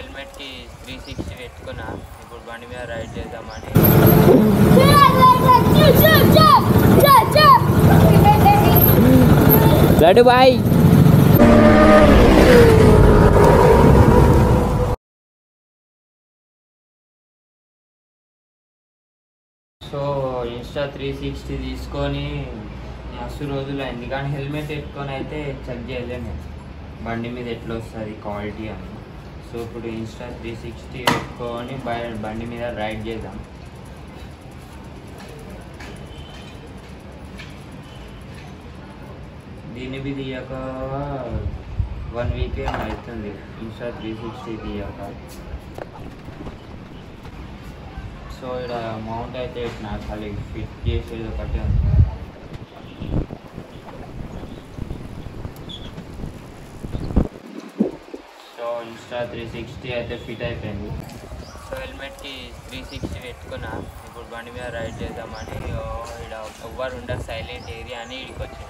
హెల్మెట్కి three sixty పెట్టుకున్నా ఇప్పుడు బండి మీద రైడ్ చేద్దామని Laddu boy so Insta three sixty తీసుకొని మస్తు రోజులు అయింది కానీ హెల్మెట్ పెట్టుకొని అయితే చెక్ చేయలేము బండి మీద ఎట్లా వస్తుంది క్వాలిటీ అని సో ఇప్పుడు ఇన్స్టా త్రీ సిక్స్టీ పెట్టుకొని బయ- బండి మీద రైడ్ చేద్దాం దీన్ని బి తీయక వన్ వీక్ ఏమో అవుతుంది ఇన్స్టా త్రీ సిక్స్టీ తీయక సో ఇక్కడ మౌంట్ అయితే నాకు ఖాళీ ఫిట్ చేసేది ఒకటే ఉంది సో ఇన్స్టా త్రీ సిక్స్టీ అయితే ఫిట్ అయిపోయింది సో హెల్మెట్కి త్రీ సిక్స్టీ పెట్టుకున్నా ఇప్పుడు బండి మీద రైడ్ చేద్దామని ఓ, ఇక్కడ ఎవ్వరు ఉండరు సైలెంట్ ఏరియా అని ఇక్కడికి వచ్చిన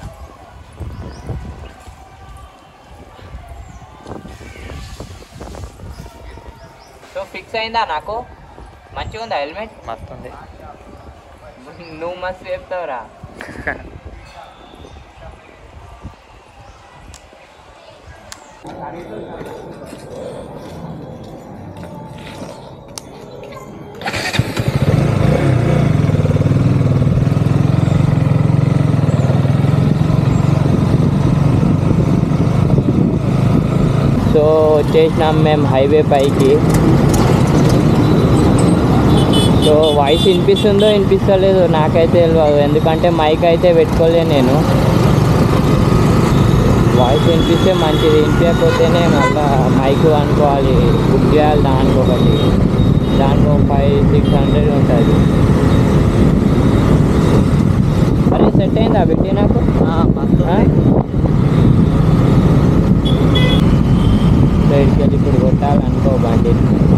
సో ఫిక్స్ అయిందా నాకు మంచిగా ఉందా హెల్మెట్ మస్తు ఉంది నువ్వు మస్తు చెప్తావురా సో వచ్చేసినాం మేము హైవే పైకి సో వాయిస్ వినిపిస్తుందో వినిపిస్తలేదో నాకైతే తెలియదు ఎందుకంటే మైక్ అయితే పెట్టుకోలే నేను వాయిస్ వినిపిస్తే మంచిది వినిపించకపోతేనే మళ్ళా మైక్ అనుకోవాలి బుక్ చేయాలి దానికి ఒకటి దానికి ఒక ఫైవ్ సిక్స్ హండ్రెడ్ ఉంటుంది అరే సెట్ అయిందా పెట్టి నాకు మస్తు సైడ్కి వెళ్ళి ఇప్పుడు కొట్టాలనుకో బండి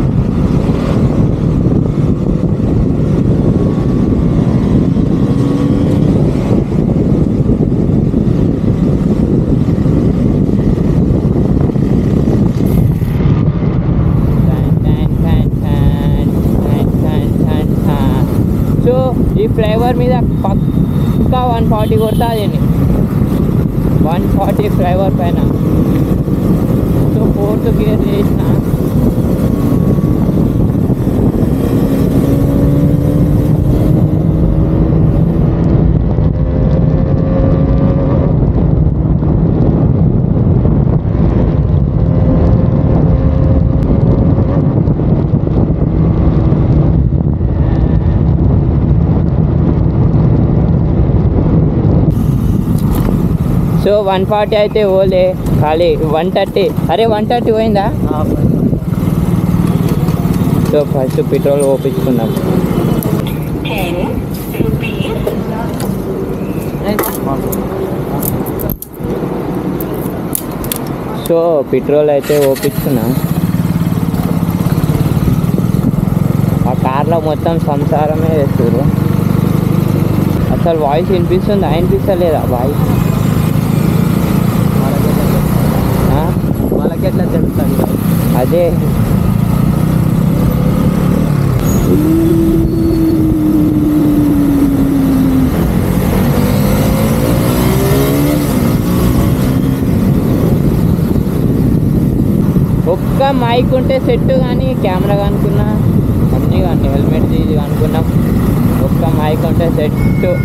సో ఈ ఫ్లేవర్ మీద పక్కా వన్ ఫార్టీ కొడుతుంది వన్ ఫార్టీ ఫ్లేవర్ పైన సో ఫోర్త్ గేర్ చేసిన సో వన్ ఫార్టీ అయితే ఓలే ఖాళీ వన్ థర్టీ అరే వన్ థర్టీ పోయిందా సో ఫస్ట్ పెట్రోల్ ఓపించుకుందాం సో పెట్రోల్ అయితే ఓపించుకున్నాం ఆ కార్లో మొత్తం సంసారమే చేస్తారు అసలు వాయిస్ వినిపిస్తుందా వినిపిస్తలేదా వాయిస్ ఆ? వాళ్ళకెట్లా తెలుస్తుంది అదే ఒక్క మైక్ ఉంటే సెట్ కానీ కెమెరా కనుకున్నా అన్నీ కానీ హెల్మెట్ తీసి కనుకున్నాం ఒక్క మైక్ ఉంటే సెట్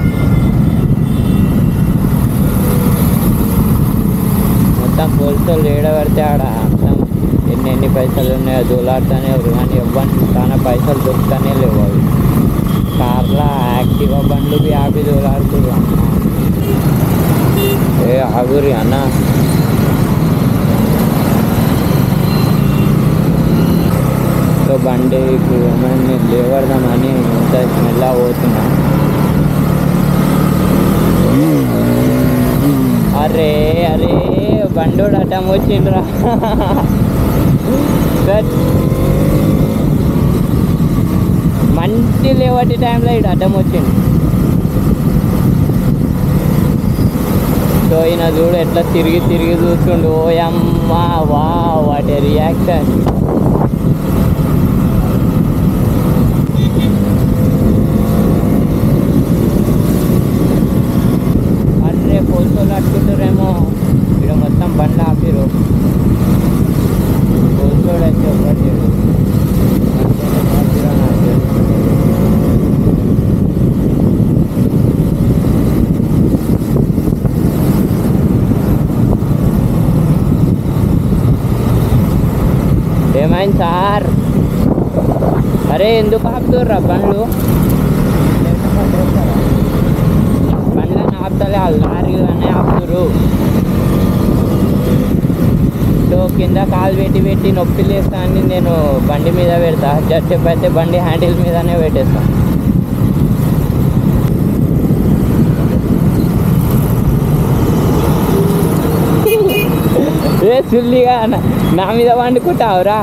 మొత్తం పోలీసులు ఏడ పడితే ఆడ మొత్తం ఎన్ని ఎన్ని పైసలు ఉన్నాయో దూలాడుతూనే ఎవరు కానీ ఇవ్వండి చాలా పైసలు దొరుకుతానే లేవు అవి కార్లా యాక్టివా బండ్లు బి ఆపి దూలాడుతుంది అన్న ఏ ఆగురి అన్న సో బండి ఏమైనా లేవడదామని ఇంత స్మెల్లా పోతున్నా అరే అరే బండోడు అడ్డం వచ్చిండ్రా సార్ మంచి లేవటి టైంలో ఇటు అడ్డం వచ్చిండు సో ఈయన చూడు ఎట్లా తిరిగి తిరిగి చూస్తుండు ఓయమ్మ వా వాటి రియాక్షన్ అరే పోల్సోలు అట్టుకుంటారేమో ఇక్కడ మొత్తం బండ్లు ఆపిరు పోల్సోడు అయితే ఒకటి లేడు. మంచిగానే ఆపిరు నాకు తెలిసి. ఏమైంది సార్ అరే ఎందుకు ఆపుతుర్రా బండ్లు బండ్లని ఆపుతలే వాళ్ళు లారీలనే ఆపుతురు సో కింద కాలు పెట్టి పెట్టి నొప్పి లేస్తా అని నేను బండి మీద పెడతా జస్ట్ అయితే బండి హ్యాండిల్ మీదనే పెట్టేస్తా ఏ సుల్లిగా నా- నా మీద వండుకుంటావురా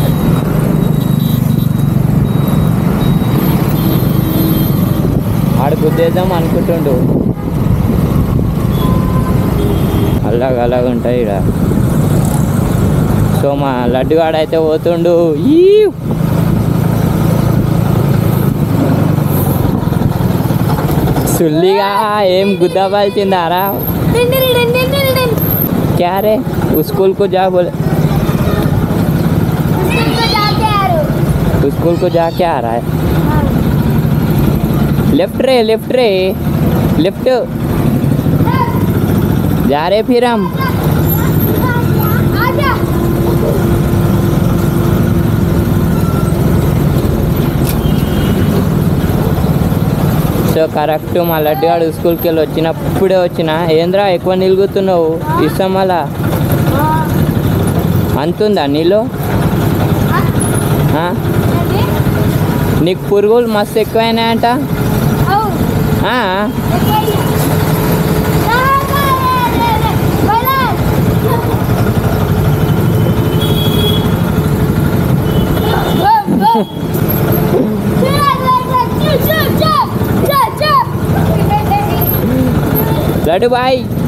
ఆడ గుద్దేద్దాం అనుకుంటుండు అలాగ అలాగ ఉంటాయి ఇక్కడ సో మా లడ్డుగాడైతే పోతుండు ఈ సుల్లిగా ఏం గుద్దవలసిందారా क्या रे स्कूल को जा बोले स्कूल को जा क्या आ रहा है लेफ्ट रे लेफ्ट रे लेफ्ट जा रहे फिर हम సో కరెక్ట్ మా లడ్డుగాడు స్కూల్కి వెళ్ళి వచ్చినప్పుడే వచ్చిన ఏంద్రా ఎక్కువ నిలుగుతున్నావు ఇస్తాం మళ్ళా అంతుందా నీళ్ళు ఆ? నీకు పురుగులు మస్తు ఎక్కువైనాయంట ఆ? లడ్డు బాయ్